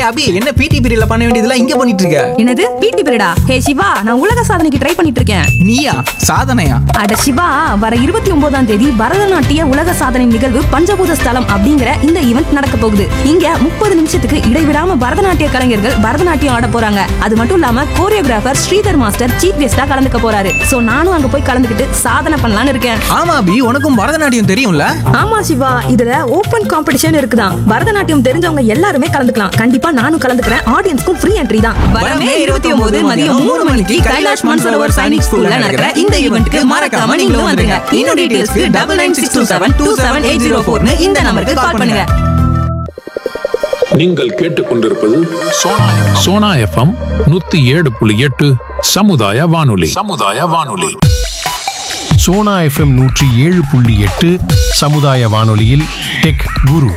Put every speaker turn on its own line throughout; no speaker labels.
அபி என்ன பிடி பீரியட்ல பண்ண வேண்டியதெல்லாம் இங்க பண்ணிட்டு இருக்க
என்னது பிடி பீரியடா ஹே சிவா நான் உலக சாதனைக்கு ட்ரை பண்ணிட்டு இருக்கேன்
நீயா சாதனையா
அட சிவா வர இருபத்தி ஒன்பதாம் தேதி பரதநாட்டிய உலக சாதனை நிகழ்வு பஞ்சபூத ஸ்தலம் அப்படிங்கிற இந்த ஈவெண்ட் நடக்க போகுது இங்க முப்பது நிமிஷத்துக்கு இடைவிடாம பரதநாட்டிய கலைஞர்கள் பரதநாட்டியம் ஆட போறாங்க அது மட்டும் இல்லாம கோரியோகிராஃபர் ஸ்ரீதர் மாஸ்டர் சீஃப் கெஸ்டா கலந்துக்க போறாரு சோ நானும் அங்க போய் கலந்துக்கிட்டு சாதனை பண்ணலாம்னு இருக்கேன்
ஆமா அபி உனக்கும் பரதநாட்டியம் தெரியும்ல
ஆமா சிவா இதுல ஓபன் காம்படிஷன் இருக்குதான் பரதநாட்டியம் தெரிஞ்சவங்க எல்லாருமே கலந்துக்கலாம் கண்டிப்பா நானும் கலந்துக்கிறேன் ஆடியன்ஸ்க்கும் ஃப்ரீ என்ட்ரி தான் வரமே இருபத்தி ஒன்பது மதியம் மூணு மணிக்கு கைலாஷ் மன்சரோவர் சைனிக் ஸ்கூல்ல நடக்கிற இந்த ஈவெண்ட்க்கு மறக்காம நீங்களும் வந்துருங்க இன்னும் டீடைல்ஸ்க்கு double nine six two seven two seven eight zero ஃபோர்னு இந்த நம்பருக்கு கால் பண்ணுங்க
நீங்கள் கேட்டுக்கொண்டிருப்பது
சோனா சோனா எஃப்எம் நூத்தி ஏழு புள்ளி எட்டு சமுதாய வானொலி சமுதாய வானொலி
சோனா எஃப்எம் நூற்றி ஏழு புள்ளி எட்டு சமுதாய வானொலியில் டெக் குரு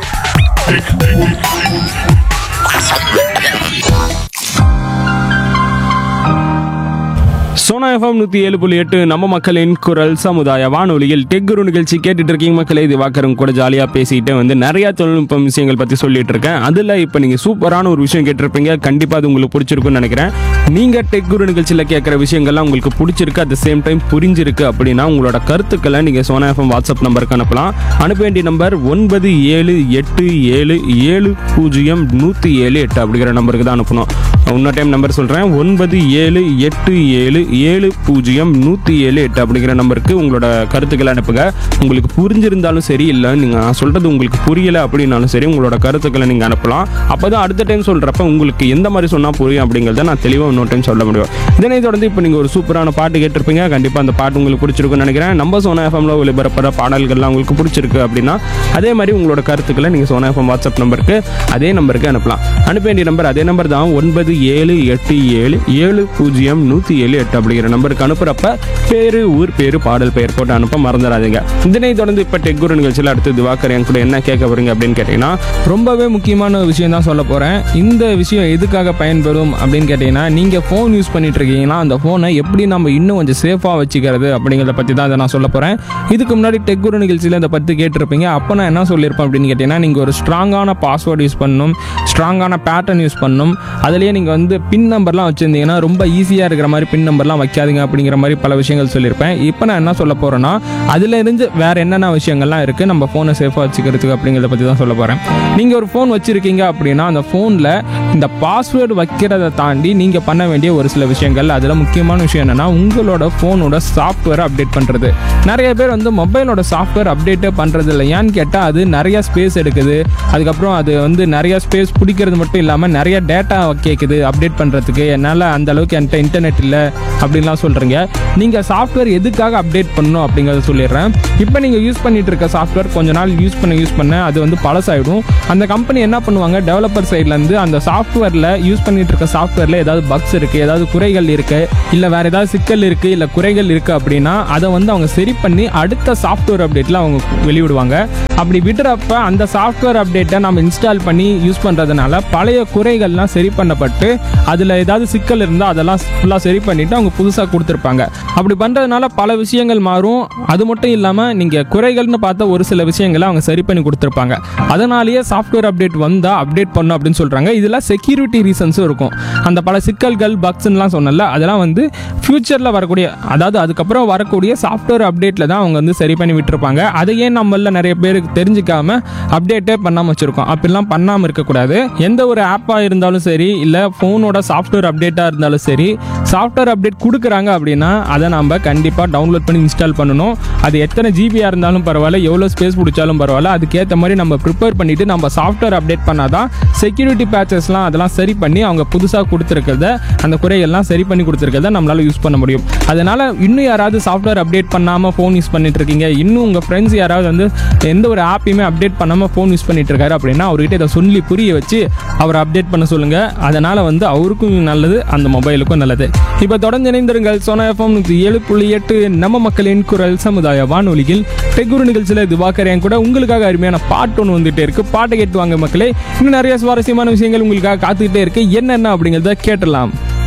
சோனா எஃப்எம் நூற்றி ஏழு புள்ளி எட்டு நம்ம மக்களின் குரல் சமுதாய வானொலியில் டெக் குரு நிகழ்ச்சி கேட்டுட்டு இருக்கீங்க மக்களே இது வாக்கரும் கூட ஜாலியாக பேசிட்டு வந்து நிறைய தொழில்நுட்ப விஷயங்கள் பற்றி சொல்லிட்டு இருக்கேன் அதில் இப்போ நீங்கள் சூப்பரான ஒரு விஷயம் கேட்டிருப்பீங்க கண்டிப்பாக அது உங்களுக்கு பிடிச்சிருக்குன்னு நினைக்கிறேன் நீங்கள் டெக் குரு நிகழ்ச்சியில் கேட்குற விஷயங்கள்லாம் உங்களுக்கு பிடிச்சிருக்கு அட் த சேம் டைம் புரிஞ்சிருக்கு அப்படின்னா உங்களோட கருத்துக்களை நீங்கள் சோனா எஃப்எம் வாட்ஸ்அப் நம்பருக்கு அனுப்பலாம் அனுப்ப வேண்டிய நம்பர் ஒன்பது ஏழு எட்டு ஏழு ஏழு பூஜ்ஜியம் நூற்றி ஏழு எட்டு அப்படிங்கிற நம்பருக்கு தான் அனுப்பணும் இன்னொரு டைம் நம்பர் சொல்கிறேன் ஒன்பது ஏழு எட்டு ஏழு ஏழு பூஜ்ஜியம் நூற்றி ஏழு எட்டு அப்படிங்கிற நம்பருக்கு உங்களோட கருத்துக்களை அனுப்புங்க உங்களுக்கு புரிஞ்சிருந்தாலும் சரி இல்லை நீங்கள் நான் சொல்கிறது உங்களுக்கு புரியலை அப்படின்னாலும் சரி உங்களோட கருத்துக்களை நீங்கள் அனுப்பலாம் அப்போ தான் அடுத்த டைம் சொல்கிறப்ப உங்களுக்கு எந்த மாதிரி சொன்னால் புரியும் அப்படிங்கிறத நான் தெளிவாக இன்னொரு டைம் சொல்ல முடியும் இதனை தொடர்ந்து இப்போ நீங்கள் ஒரு சூப்பரான பாட்டு கேட்டிருப்பீங்க கண்டிப்பாக அந்த பாட்டு உங்களுக்கு பிடிச்சிருக்குன்னு நினைக்கிறேன் நம்ம சோனா எஃப்எம்ல ஒளிபரப்புற பாடல்கள்லாம் உங்களுக்கு பிடிச்சிருக்கு அப்படின்னா அதே மாதிரி உங்களோட கருத்துக்களை நீங்கள் சோனா எஃப்எம் வாட்ஸ்அப் நம்பருக்கு அதே நம்பருக்கு அனுப்பலாம் அனுப்ப வேண்டிய நம்பர் அதே நம்பர் தான் ஒன்பது ஏழு எட்டு ஏழு ஏழு பூஜ்ஜியம் நூற்றி ஏழு எட்டு அப்படிங்கிற நம்பருக்கு அனுப்புறப்ப பேரு ஊர் பேரு பாடல் பெயர் போட்டு அனுப்ப மறந்துடாதீங்க இதனை தொடர்ந்து இப்போ டெக்குரு நிகழ்ச்சியில் அடுத்து திவாகர் என் கூட என்ன கேட்க போறீங்க அப்படின்னு கேட்டிங்கன்னா ரொம்பவே முக்கியமான ஒரு விஷயம் தான் சொல்ல போகிறேன் இந்த விஷயம் எதுக்காக பயன்படும் அப்படின்னு கேட்டிங்கன்னா நீங்கள் ஃபோன் யூஸ் பண்ணிட்டு இருக்கீங்கன்னா அந்த ஃபோனை எப்படி நம்ம இன்னும் கொஞ்சம் சேஃபாக வச்சுக்கிறது அப்படிங்கிறத பற்றி தான் அதை நான் சொல்ல போகிறேன் இதுக்கு முன்னாடி டெக்குரு நிகழ்ச்சியில் இதை பற்றி கேட்டிருப்பீங்க அப்போ நான் என்ன சொல்லியிருப்பேன் அப்படின்னு கேட்டிங்கன்னா நீங்கள் ஒரு ஸ்ட்ராங்கான பாஸ்வேர்டு யூஸ் பண்ணணும் ஸ்ட்ராங்கான பேட்டர்ன் யூஸ் பண்ணணும் அதுலேயே நீங்கள் வந்து பின் நம்பர்லாம் வச்சுருந்தீங்கன்னா ரொம்ப ஈஸியாக இருக்கிற மாதிரி பின் நம்பர்லாம் வைக்காதீங்க அப்படிங்கிற மாதிரி பல விஷயங்கள் சொல்லியிருப்பேன் இப்போ நான் என்ன சொல்ல போகிறேன்னா அதில் இருந்து வேறு என்னென்ன விஷயங்கள்லாம் இருக்குது நம்ம ஃபோனை சேஃபாக வச்சுக்கிறதுக்கு அப்படிங்கிறத பற்றி தான் சொல்ல போகிறேன் நீங்கள் ஒரு ஃபோன் வச்சுருக்கீங்க அப்படின்னா அந்த ஃபோனில் இந்த பாஸ்வேர்டு வைக்கிறத தாண்டி நீங்கள் பண்ண வேண்டிய ஒரு சில விஷயங்கள் அதில் முக்கியமான விஷயம் என்னென்னா உங்களோட ஃபோனோட சாஃப்ட்வேரை அப்டேட் பண்ணுறது நிறைய பேர் வந்து மொபைலோட சாஃப்ட்வேர் அப்டேட்டே பண்ணுறது இல்லை ஏன்னு கேட்டால் அது நிறைய ஸ்பேஸ் எடுக்குது அதுக்கப்புறம் அது வந்து நிறைய ஸ்பேஸ் பிடிக்கிறது மட்டும் இல்லாமல் நிறைய டேட்டா கேட்குது அப்டேட் பண்ணுறதுக்கு என்னால் அந்த அளவுக்கு என்கிட்ட இன்டர்நெட் இல்லை அப்படின்லாம் சொல்கிறீங்க நீங்கள் சாஃப்ட்வேர் எதுக்காக அப்டேட் பண்ணணும் அப்படிங்கிறத சொல்லிடுறேன் இப்போ நீங்கள் யூஸ் பண்ணிட்டு இருக்க சாஃப்ட்வேர் கொஞ்ச நாள் யூஸ் பண்ண யூஸ் பண்ண அது வந்து பழசாயிடும் அந்த கம்பெனி என்ன பண்ணுவாங்க டெவலப்பர் சைட்லேருந்து அந்த சாஃப்ட்வேரில் யூஸ் பண்ணிட்டு இருக்க சாஃப்ட்வேரில் ஏதாவது பக்ஸ் இருக்குது ஏதாவது குறைகள் இருக்குது இல்லை வேறு ஏதாவது சிக்கல் இருக்குது இல்லை குறைகள் இருக்குது அப்படின்னா அதை வந்து அவங்க சரி பண்ணி அடுத்த சாஃப்ட்வேர் அப்டேட்டில் அவங்க வெளியிடுவாங்க அப்படி விடுறப்ப அந்த சாஃப்ட்வேர் அப்டேட்டை நம்ம இன்ஸ்டால் பண்ணி யூஸ் பண்ணுறதுனால பழைய குறைகள்லாம் சரி பண்ணப்பட்டு அதில் ஏதாவது சிக்கல் இருந்தால் அதெல்லாம் ஃபுல்லாக சரி பண்ணிவிட்டு அவங்க புதுசாக கொடுத்துருப்பாங்க அப்படி பண்ணுறதுனால பல விஷயங்கள் மாறும் அது மட்டும் இல்லாமல் நீங்கள் குறைகள்னு பார்த்த ஒரு சில விஷயங்களை அவங்க சரி பண்ணி கொடுத்துருப்பாங்க அதனாலேயே சாஃப்ட்வேர் அப்டேட் வந்தால் அப்டேட் பண்ணும் அப்படின்னு சொல்கிறாங்க இதில் செக்யூரிட்டி ரீசன்ஸும் இருக்கும் அந்த பல சிக்கல்கள் பக்ஸ்லாம் சொன்னல அதெல்லாம் வந்து ஃப்யூச்சரில் வரக்கூடிய அதாவது அதுக்கப்புறம் வரக்கூடிய சாஃப்ட்வேர் அப்டேட்டில் தான் அவங்க வந்து சரி பண்ணி விட்டுருப்பாங்க அதையே நம்மள நிறைய பேருக்கு தெரிஞ்சுக்காம அப்டேட்டே பண்ணாமல் வச்சுருக்கோம் அப்படிலாம் பண்ணாமல் இருக்கக்கூடாது எந்த ஒரு ஆப்பாக இருந்தாலும் சரி இல்லை ஃபோனோட சாஃப்ட்வேர் அப்டேட்டாக இருந்தாலும் சரி சாஃப்ட்வேர் அப்டேட் கொடுக்குறாங்க அப்படின்னா அதை நம்ம கண்டிப்பாக டவுன்லோட் பண்ணி இன்ஸ்டால் பண்ணணும் அது எத்தனை ஜிபியாக இருந்தாலும் பரவாயில்ல எவ்வளோ ஸ்பேஸ் பிடிச்சாலும் பரவாயில்ல அதுக்கேற்ற மாதிரி நம்ம ப்ரிப்பேர் பண்ணிவிட்டு நம்ம சாஃப்ட்வேர் அப்டேட் பண்ணாதான் செக்யூரிட்டி பேச்சஸ்லாம் அதெல்லாம் சரி பண்ணி அவங்க புதுசாக கொடுத்துருக்கிறத அந்த குறைகள்லாம் சரி பண்ணி கொடுத்துருக்கிறத நம்மளால் யூஸ் பண்ண முடியும் அதனால் இன்னும் யாராவது சாஃப்ட்வேர் அப்டேட் பண்ணாமல் ஃபோன் யூஸ் பண்ணிட்டு இருக்கீங்க இன்னும் உங்கள் ஃப்ரெண்ட்ஸ் யாராவது வந்து எந்த ஒரு ஆப்பையுமே அப்டேட் பண்ணாமல் ஃபோன் யூஸ் பண்ணிட்டு இருக்காரு அப்படின்னா அவர்கிட்ட இதை சொல்லி புரிய வச்சு அவரை அப்டேட் பண்ண சொல்லுங்கள் அதனால் வந்து அவருக்கும் நல்லது அந்த மொபைலுக்கும் நல்லது இப்போ தொடர்ந்து இணைந்திருங்கள் சோனா எஃப்எம் நூற்றி ஏழு புள்ளி எட்டு நம்ம மக்களின் குரல் சமுதாய வானொலியில் டெக்குரு நிகழ்ச்சியில் திவாகர் என் கூட உங்களுக்காக அருமையான பாட்டு ஒன்று வந்துட்டே இருக்கு பாட்டை கேட்டு வாங்க மக்களே இன்னும் நிறைய சுவாரஸ்யமான விஷயங்கள் உங்களுக்காக காத்துக்கிட்டே இருக்கு என்னென்ன அப்படிங்கிறத கேட்டலாம்